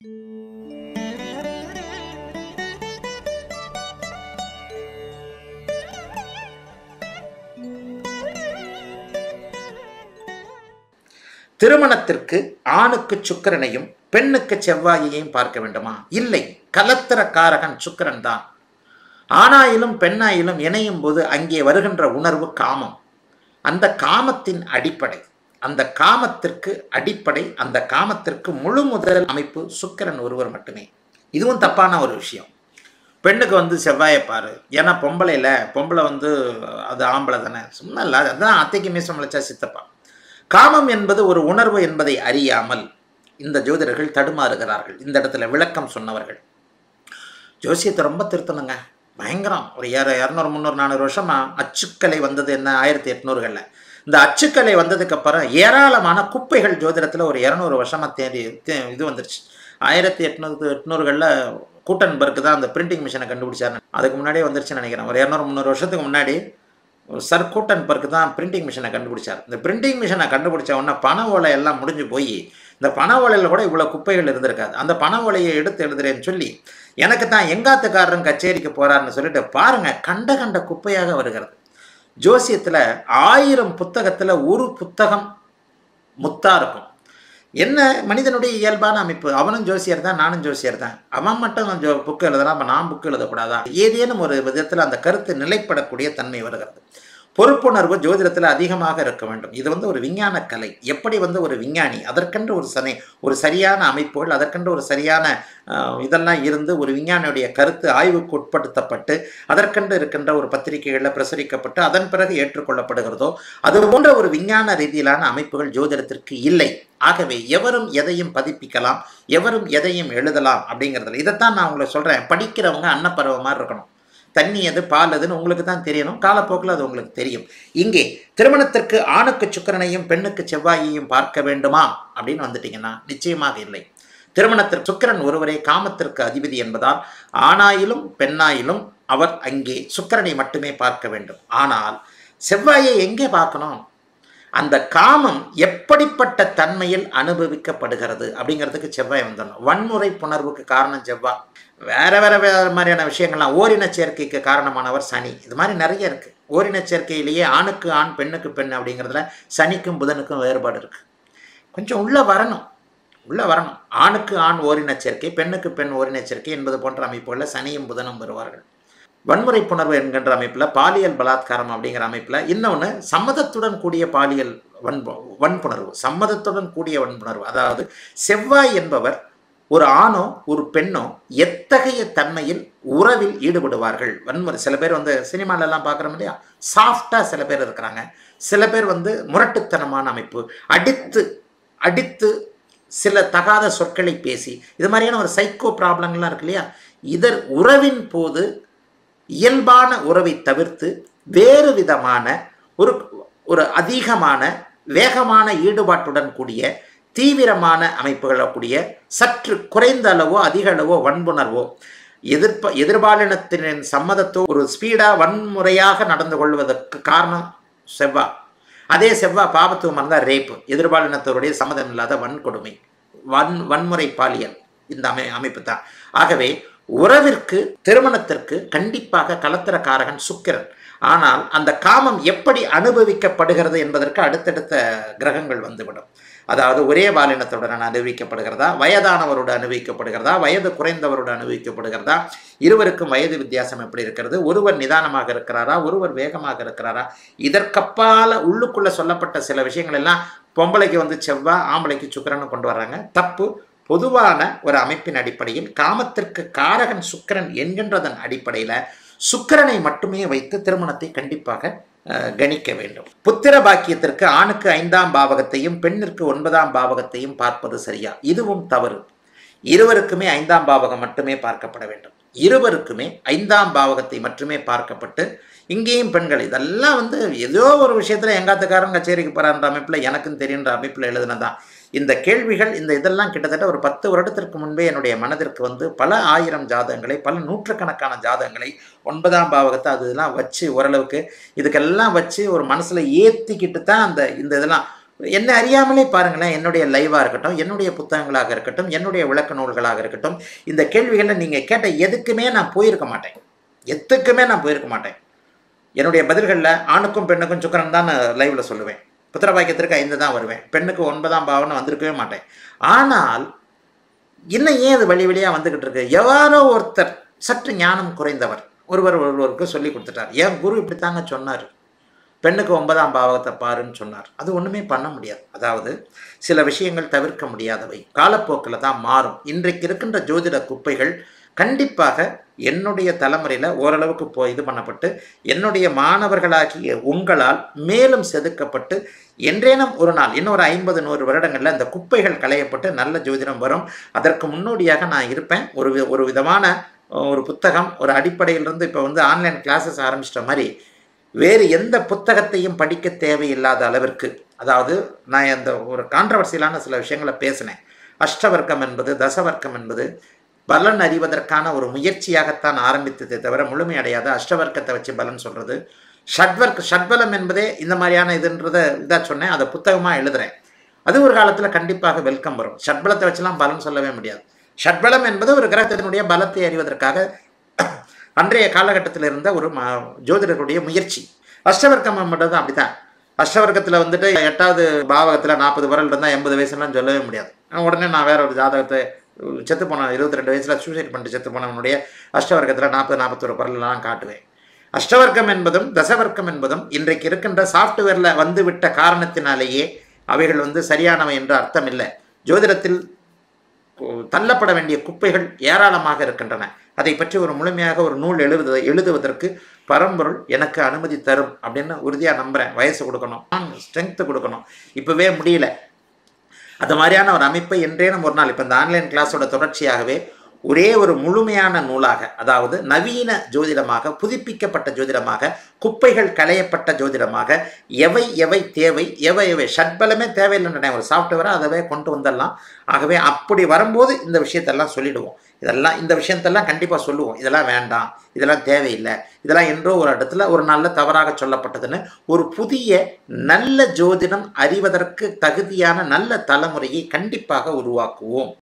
திருமணத்திற்கு ஆணுக்கு சுக்கிரனையும் பெண்ணுக்கு செவ்வாயையும் பார்க்க வேண்டுமா இல்லை கலத்திர காரகன் சுக்கிரன் தான் ஆணாயிலும் பெண்ணாயிலும் இணையும் போது அங்கே வருகின்ற உணர்வு காமம் அந்த காமத்தின் அடிப்படை அந்த காமத்திற்கு அடிப்படை அந்த காமத்திற்கு முழு முதல் அமைப்பு சுக்கிரன் ஒருவர் மட்டுமே இதுவும் தப்பான ஒரு விஷயம் பெண்ணுக்கு வந்து செவ்வாயை பாரு ஏன்னா பொம்பளையில் பொம்பளை வந்து அது ஆம்பளை தானே சும்மா இல்லை அதுதான் அத்தைக்கு மீசம் முளைச்சா சித்தப்பா காமம் என்பது ஒரு உணர்வு என்பதை அறியாமல் இந்த ஜோதிடர்கள் தடுமாறுகிறார்கள் இந்த இடத்துல விளக்கம் சொன்னவர்கள் ஜோசியத்தை ரொம்ப திருத்தணுங்க பயங்கரம் ஒரு இர இரநூறு முந்நூறு நானூறு வருஷமா அச்சுக்கலை வந்தது என்ன ஆயிரத்தி எட்நூறுகளில் இந்த அச்சுக்கலை வந்ததுக்கு அப்புறம் ஏராளமான குப்பைகள் ஜோதிடத்தில் ஒரு இரநூறு வருஷமா தேடி தே- இது வந்துருச்சு ஆயிரத்தி எட்நூறு எட்நூறுகளில் கூட்டன்பர்க் தான் அந்த பிரிண்டிங் மிஷினை கண்டுபிடிச்சாரு அதுக்கு முன்னாடியே வந்துருச்சுன்னு நினைக்கிறேன் ஒரு இரநூறு முந்நூறு வருஷத்துக்கு முன்னாடி ஒரு சர் கூட்டன்பர்க் தான் பிரிண்டிங் மிஷினை கண்டுபிடிச்சார் இந்த பிரிண்டிங் மிஷினை கண்டுபிடிச்ச உடனே பண ஓலை எல்லாம் முடிஞ்சு போய் இந்த பண ஓலையில் கூட இவ்வளோ குப்பைகள் இருந்திருக்காது அந்த பண ஓலையை எடுத்து எழுதுறேன்னு சொல்லி எனக்கு தான் எங்காத்துக்காரரும் கச்சேரிக்கு போறாருன்னு சொல்லிட்டு பாருங்க கண்ட கண்ட குப்பையாக வருகிறது ஜோசியத்தில் ஆயிரம் புத்தகத்தில் ஒரு புத்தகம் முத்தா இருக்கும் என்ன மனிதனுடைய இயல்பான அமைப்பு அவனும் ஜோசியர் தான் நானும் ஜோசியர் தான் அவன் மட்டும் ஜோ புக்கு எழுதலாம் அப்ப நான் புக்கு எழுதக்கூடாதா ஏதேனும் ஒரு விதத்தில் அந்த கருத்து நிலைப்படக்கூடிய தன்மை வருகிறது பொறுப்புணர்வு ஜோதிடத்தில் அதிகமாக இருக்க வேண்டும் இது வந்து ஒரு விஞ்ஞான கலை எப்படி வந்து ஒரு விஞ்ஞானி அதற்கென்று ஒரு சனை ஒரு சரியான அமைப்புகள் அதற்கென்று ஒரு சரியான ஆஹ், இதெல்லாம் இருந்து ஒரு விஞ்ஞானியுடைய கருத்து ஆய்வுக்கு உட்படுத்தப்பட்டு அதற்கென்று இருக்கின்ற ஒரு பத்திரிகைகளில் பிரசுரிக்கப்பட்டு அதன் பிறகு ஏற்றுக்கொள்ளப்படுகிறதோ அது போன்ற ஒரு விஞ்ஞான ரீதியிலான அமைப்புகள் ஜோதிடத்திற்கு இல்லை ஆகவே எவரும் எதையும் பதிப்பிக்கலாம் எவரும் எதையும் எழுதலாம் அப்படிங்கிறதுல இதைத்தான் நான் உங்களை சொல்கிறேன் படிக்கிறவங்க அன்னப்பறவை மாதிரி இருக்கணும் தண்ணி எது பால் எதுன்னு உங்களுக்கு தான் தெரியணும் காலப்போக்கில் அது உங்களுக்கு தெரியும் இங்கே திருமணத்திற்கு ஆணுக்கு சுக்கிரனையும் பெண்ணுக்கு செவ்வாயையும் பார்க்க வேண்டுமா அப்படின்னு வந்துட்டீங்கன்னா நிச்சயமாக இல்லை திருமணத்திற்கு சுக்கிரன் ஒருவரே காமத்திற்கு அதிபதி என்பதால் ஆணாயிலும் பெண்ணாயிலும் அவர் அங்கே சுக்கிரனை மட்டுமே பார்க்க வேண்டும் ஆனால் செவ்வாயை எங்கே பார்க்கணும் அந்த காமம் எப்படிப்பட்ட தன்மையில் அனுபவிக்கப்படுகிறது அப்படிங்கிறதுக்கு செவ்வாய் வந்துடணும் வன்முறை புணர்வுக்கு காரணம் செவ்வாய் வேற வேற வேற மாதிரியான விஷயங்கள்லாம் ஓரின சேர்க்கைக்கு காரணமானவர் சனி இது மாதிரி நிறைய இருக்கு ஓரின சேர்க்கையிலேயே ஆணுக்கு ஆண் பெண்ணுக்கு பெண் அப்படிங்கிறதுல சனிக்கும் புதனுக்கும் வேறுபாடு இருக்கு கொஞ்சம் உள்ள வரணும் உள்ள வரணும் ஆணுக்கு ஆண் ஓரின சேர்க்கை பெண்ணுக்கு பெண் ஓரின சேர்க்கை என்பது போன்ற அமைப்புகளில் சனியும் புதனும் வருவார்கள் வன்முறை புணர்வு என்கின்ற அமைப்பில் பாலியல் பலாத்காரம் அப்படிங்கிற அமைப்பில் இன்னொன்று சம்மதத்துடன் கூடிய பாலியல் வன்பு வன்புணர்வு சம்மதத்துடன் கூடிய வன்புணர்வு அதாவது செவ்வாய் என்பவர் ஒரு ஆணோ ஒரு பெண்ணோ எத்தகைய தன்மையில் உறவில் ஈடுபடுவார்கள் வன்முறை சில பேர் வந்து சினிமாலெல்லாம் பார்க்குறோம் இல்லையா சாஃப்டாக சில பேர் இருக்கிறாங்க சில பேர் வந்து முரட்டுத்தனமான அமைப்பு அடித்து அடித்து சில தகாத சொற்களை பேசி இது மாதிரியான ஒரு சைக்கோ ப்ராப்ளங்கள்லாம் இருக்கு இல்லையா இதர் உறவின் போது இயல்பான உறவை தவிர்த்து வேறு விதமான ஒரு ஒரு அதிகமான வேகமான ஈடுபாட்டுடன் கூடிய தீவிரமான அமைப்புகளை கூடிய சற்று குறைந்த அளவோ அதிக அளவோ வன்புணர்வோ எதிர்ப்ப எதிர்பாலினத்தின் சம்மதத்தோ ஒரு ஸ்பீடாக வன்முறையாக நடந்து கொள்வதற்கு காரணம் செவ்வா அதே செவ்வா பாபத்துவம் இருந்தால் ரேப்பு எதிர்பாலினத்தோருடைய சம்மதம் இல்லாத வன்கொடுமை வன் வன்முறை பாலியல் இந்த அமை அமைப்பு தான் ஆகவே உறவிற்கு திருமணத்திற்கு கண்டிப்பாக கலத்திரக்காரகன் சுக்கிரன் ஆனால் அந்த காமம் எப்படி அனுபவிக்கப்படுகிறது என்பதற்கு அடுத்தடுத்த கிரகங்கள் வந்துவிடும் அதாவது ஒரே பாலினத்துடன் அனுபவிக்கப்படுகிறதா வயதானவரோடு அனுபவிக்கப்படுகிறதா வயது குறைந்தவரோடு அனுபவிக்கப்படுகிறதா இருவருக்கும் வயது வித்தியாசம் எப்படி இருக்கிறது ஒருவர் நிதானமாக இருக்கிறாரா ஒருவர் வேகமாக இருக்கிறாரா இதற்கப்பால உள்ளுக்குள்ள சொல்லப்பட்ட சில விஷயங்கள் எல்லாம் பொம்பளைக்கு வந்து செவ்வாய் ஆம்பளைக்கு சுக்கிரன்னு கொண்டு வர்றாங்க தப்பு பொதுவான ஒரு அமைப்பின் அடிப்படையில் காமத்திற்கு காரகன் சுக்கிரன் என்கின்றதன் அடிப்படையில் சுக்கிரனை மட்டுமே வைத்து திருமணத்தை கண்டிப்பாக அஹ், கணிக்க வேண்டும் புத்திர பாக்கியத்திற்கு ஆணுக்கு ஐந்தாம் பாவகத்தையும் பெண்ணிற்கு ஒன்பதாம் பாவகத்தையும் பார்ப்பது சரியா இதுவும் தவறு இருவருக்குமே ஐந்தாம் பாவகம் மட்டுமே பார்க்கப்பட வேண்டும் இருவருக்குமே ஐந்தாம் பாவகத்தை மட்டுமே பார்க்கப்பட்டு இங்கேயும் பெண்கள் இதெல்லாம் வந்து ஏதோ ஒரு விஷயத்தில் எங்காத்துக்காரன் கச்சேரிக்கு போகிறான்ற அமைப்பில் எனக்கும் தெரியுன்ற அமைப்பில் எழுதுனதான் இந்த கேள்விகள் இந்த இதெல்லாம் கிட்டத்தட்ட ஒரு பத்து வருடத்திற்கு முன்பே என்னுடைய மனதிற்கு வந்து பல ஆயிரம் ஜாதகங்களை பல நூற்றுக்கணக்கான ஜாதகங்களை ஒன்பதாம் பாவகத்தை அது இதெல்லாம் வச்சு ஓரளவுக்கு இதுக்கெல்லாம் வச்சு ஒரு மனசில் ஏற்றிக்கிட்டு தான் அந்த இந்த இதெல்லாம் என்னை அறியாமலே பாருங்களேன் என்னுடைய லைவாக இருக்கட்டும் என்னுடைய புத்தகங்களாக இருக்கட்டும் என்னுடைய விளக்க நூல்களாக இருக்கட்டும் இந்த கேள்விகளை நீங்கள் கேட்ட எதுக்குமே நான் போயிருக்க மாட்டேன் எதுக்குமே நான் போயிருக்க மாட்டேன் என்னுடைய பதில்களில் ஆணுக்கும் பெண்ணுக்கும் சுக்கரன் தான் நான் லைவில் சொல்லுவேன் புத்திரபாக்கியத்திற்கு ஐந்து தான் வருவேன் பெண்ணுக்கு ஒன்பதாம் பாவம்னு வந்திருக்கவே மாட்டேன் ஆனால் இன்னும் ஏன் அது வழி வழியாக வந்துக்கிட்டு இருக்கு எவ்வாறோ ஒருத்தர் சற்று ஞானம் குறைந்தவர் ஒருவர் ஒருவருக்கு சொல்லி கொடுத்துட்டார் ஏன் குரு இப்படித்தாங்க சொன்னார் பெண்ணுக்கு ஒன்பதாம் பாவகத்தை பாருன்னு சொன்னார் அது ஒன்றுமே பண்ண முடியாது அதாவது சில விஷயங்கள் தவிர்க்க முடியாதவை காலப்போக்கில் தான் மாறும் இன்றைக்கு இருக்கின்ற ஜோதிட குப்பைகள் கண்டிப்பாக என்னுடைய தலைமுறையில் ஓரளவுக்கு போ இது பண்ணப்பட்டு என்னுடைய மாணவர்களாகிய உங்களால் மேலும் செதுக்கப்பட்டு என்றேனும் ஒரு நாள் இன்னொரு ஐம்பது நூறு வருடங்களில் அந்த குப்பைகள் களையப்பட்டு நல்ல ஜோதிடம் வரும் அதற்கு முன்னோடியாக நான் இருப்பேன் ஒரு வி- ஒரு விதமான ஒரு புத்தகம் ஒரு அடிப்படையிலிருந்து இப்போ வந்து ஆன்லைன் கிளாஸஸ் ஆரம்பிச்சிட்ட மாதிரி வேறு எந்த புத்தகத்தையும் படிக்க தேவையில்லாத அளவிற்கு அதாவது நான் அந்த ஒரு கான்ட்ரவர்சியலான சில விஷயங்களை பேசினேன் அஷ்டவர்க்கம் என்பது தசவர்க்கம் என்பது பலன் அறிவதற்கான ஒரு முயற்சியாகத்தான் ஆரம்பித்ததே தவிர முழுமையடையாத அஷ்டவர்க்கத்தை வச்சு பலன் சொல்கிறது ஷட்வர்க் ஷட்பலம் என்பதே இந்த மாதிரியான இதுன்றத இதாக சொன்னேன் அதை புத்தகமாக எழுதுறேன் அது ஒரு காலத்தில் கண்டிப்பாக வெல்கம் வரும் ஷட்பலத்தை வச்சுலாம் பலன் சொல்லவே முடியாது ஷட்பலம் என்பது ஒரு கிரகத்தினுடைய பலத்தை அறிவதற்காக அன்றைய காலகட்டத்தில் இருந்த ஒரு ம ஜோதிடர்களுடைய முயற்சி அஷ்டவர்க்கம் மட்டும் அப்படி தான் அஷ்டவர்க்கத்தில் வந்துட்டு எட்டாவது பாவகத்தில் நாற்பது வரல் இருந்தால் எண்பது வயசுலாம் சொல்லவே முடியாது உடனே நான் வேற ஒரு ஜாதகத்தை செத்து போன இருபத்தி ரெண்டு வயசில் சூசைட் பண்ணிட்டு செத்து போனவனுடைய அஷ்டவர்க்கத்தில் நாற்பது நாற்பத்தொரு பரல்லாம் காட்டுவேன் அஷ்டவர்க்கம் என்பதும் தசவர்க்கம் என்பதும் இன்றைக்கு இருக்கின்ற சாஃப்ட்வேரில் வந்துவிட்ட காரணத்தினாலேயே அவைகள் வந்து சரியானவை என்று அர்த்தம் இல்லை ஜோதிடத்தில் தள்ளப்பட வேண்டிய குப்பைகள் ஏராளமாக இருக்கின்றன அதை பற்றி ஒரு முழுமையாக ஒரு நூல் எழுதுவதை எழுதுவதற்கு பரம்பொருள் எனக்கு அனுமதி தரும் அப்படின்னு உறுதியாக நம்புகிறேன் வயசு கொடுக்கணும் ஸ்ட்ரென்த்து கொடுக்கணும் இப்போவே முடியல அது மாதிரியான ஒரு அமைப்பை என்றேனும் ஒரு நாள் இப்போ இந்த ஆன்லைன் கிளாஸோட தொடர்ச்சியாகவே ஒரே ஒரு முழுமையான நூலாக அதாவது நவீன ஜோதிடமாக புதுப்பிக்கப்பட்ட ஜோதிடமாக குப்பைகள் களையப்பட்ட ஜோதிடமாக எவை எவை தேவை எவை எவை ஷட்பலமே தேவையில்லைன்ற ஒரு சாஃப்ட்வேரை அதவே கொண்டு வந்துடலாம் ஆகவே அப்படி வரும்போது இந்த விஷயத்தெல்லாம் சொல்லிடுவோம் இதெல்லாம் இந்த விஷயத்தெல்லாம் கண்டிப்பாக சொல்லுவோம் இதெல்லாம் வேண்டாம் இதெல்லாம் தேவையில்லை இதெல்லாம் என்றோ ஒரு இடத்துல ஒரு நல்ல தவறாக சொல்லப்பட்டதுன்னு ஒரு புதிய நல்ல ஜோதிடம் அறிவதற்கு தகுதியான நல்ல தலைமுறையை கண்டிப்பாக உருவாக்குவோம்